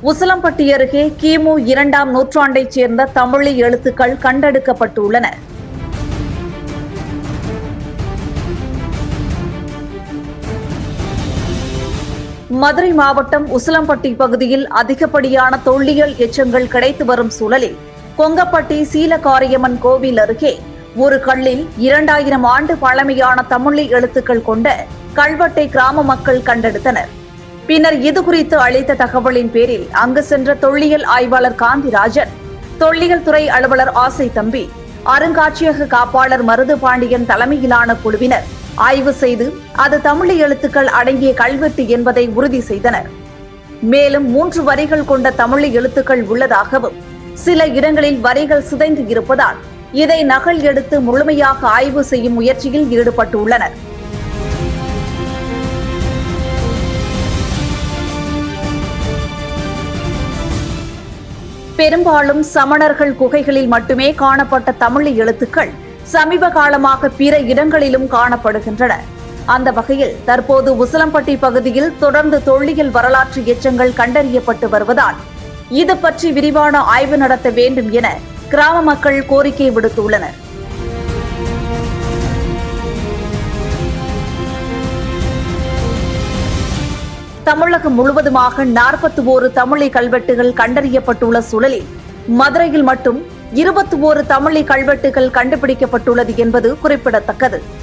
உசிலம்பட்டி அருகே கிமு இரண்டாம் நூற்றாண்டைச் சேர்ந்த தமிழி எழுத்துக்கள் கண்டெடுக்கப்பட்டுள்ளன மதுரை மாவட்டம் உசிலம்பட்டி பகுதியில் அதிகப்படியான தொல்லியல் எச்சங்கள் கிடைத்து வரும் சூழலில் கொங்கப்பட்டி சீலகாரியம்மன் கோவில் அருகே ஒரு கல்லில் இரண்டாயிரம் ஆண்டு பழமையான தமிழி எழுத்துக்கள் கொண்ட கல்வெட்டை கிராம மக்கள் கண்டெடுத்தனர் பின்னர் இதுகுறித்து அளித்த தகவலின் பேரில் அங்கு சென்ற தொல்லியல் ஆய்வாளர் காந்திராஜன் தொல்லியல் துறை அலுவலர் ஆசை தம்பி அருங்காட்சியக காப்பாளர் மருது பாண்டியன் தலைமையிலான குழுவினர் ஆய்வு செய்து அது தமிழ் எழுத்துக்கள் அடங்கிய கல்வெட்டு என்பதை உறுதி செய்தனர் மேலும் மூன்று வரிகள் கொண்ட தமிழ் எழுத்துக்கள் உள்ளதாகவும் சில இடங்களில் வரிகள் சிதைந்து இருப்பதால் இதை நகல் எடுத்து முழுமையாக ஆய்வு செய்யும் முயற்சியில் ஈடுபட்டுள்ளனர் பெரும்பாலும் சமணர்கள் குகைகளில் மட்டுமே காணப்பட்ட தமிழ் எழுத்துக்கள் சமீப காலமாக பிற இடங்களிலும் காணப்படுகின்றன அந்த வகையில் தற்போது உசிலம்பட்டி பகுதியில் தொடர்ந்து தொல்லியல் வரலாற்று எச்சங்கள் கண்டறியப்பட்டு வருவதால் இது பற்றி விரிவான ஆய்வு நடத்த வேண்டும் என கிராம மக்கள் கோரிக்கை விடுத்துள்ளனர் தமிழகம் முழுவதுமாக நாற்பத்தி ஓரு தமிழி கல்வெட்டுகள் கண்டறியப்பட்டுள்ள சூழலில் மதுரையில் மட்டும் இருபத்தி ஓரு தமிழி கல்வெட்டுகள் கண்டுபிடிக்கப்பட்டுள்ளது என்பது குறிப்பிடத்தக்கது